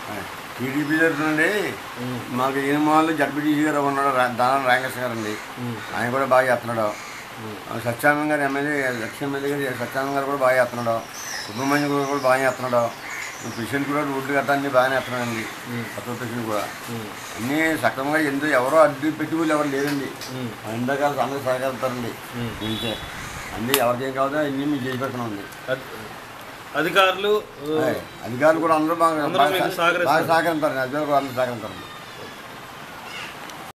TDP నుండి మాకు ఈనమాలు ZPTC గారు ఉన్నాడు రా- దానం రామకృష్ణ గారు అండి ఆయన కూడా బాగా చేస్తున్నాడు ఆ, సత్యానంద గారు ఎమ్మెల్యే లక్ష్మీ ఎమ్మెల్యే గారు సత్యానంద గారు కూడా బాగా చేస్తున్నాడు సుబ్రహ్మణ్యం గారు కూడా బాగా చేస్తున్నాడు పేషెంట్ కూడా రోడ్లు గట్రా అన్నీ బాగానే చేస్తున్నాడండి కొత్త పేషెంట్ కూడా అన్నీ సక్రమంగా ఎందుకు ఎవరో అడ్డు పెట్టుబడులు ఎవరు లేదండి ఎండాకాలం అందరూ సహకరిస్తారండి ఇంతే అన్నీ ఎవరికి ఏం కావాలో అన్నీ మీకు చేసి పెడుతున్నామండి అద్- అధికారులు అధికారులు కూడా అందరూ బాగా అందరూ మీకు బాగా సహకరిస్తారు. బాగా సహకరిస్తారు అధికారులు కూడా అందరూ సహకరిస్తారు